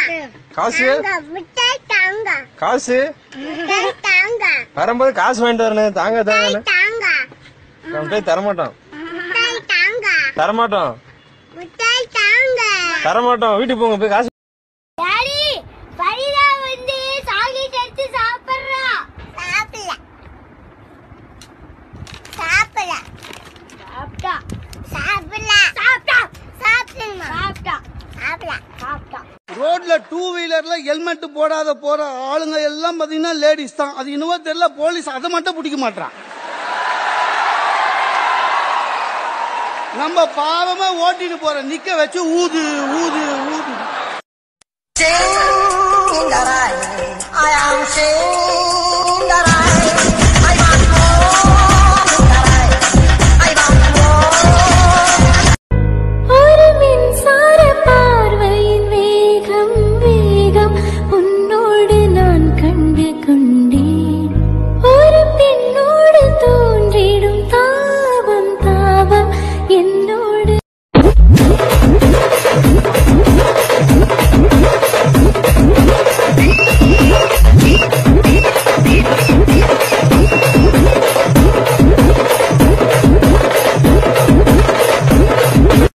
காசு தாங்க மிட்டாய் தாங்க காசு மிட்டாய் தாங்க வரும்போது காசு வாங்கிட்டு வரணும் தாங்க தாங்க தாங்க நம்ம போய் தரமாட்டோம் மிட்டாய் தாங்க தரமாட்டோம் மிட்டாய் தாங்க தரமாட்டோம் வீட்டுக்கு போங்க போய் காசு டாடி பரிதா வந்து சாக்லேட் எடுத்து சாப்பிடுறா சாப்பிடல சாப்பிடல சாப்பிட்டா சாப்பிடல சாப்பிட்டா சாப்பிடல சாப்பிட்டா சாப்பிடல சாப்பிட்டா ரோட்ல டூ வீலர்ல ஹெல்மெட் போடாத போற ஆளுங்க எல்லாம் பாத்தீங்கன்னா லேடிஸ் தான் அது இன்னும் தெரியல போலீஸ் அதை மட்டும் பிடிக்க மாட்டான் நம்ம பாவமா ஓட்டிட்டு போற நிக்க வச்சு ஊது ஊது ஊது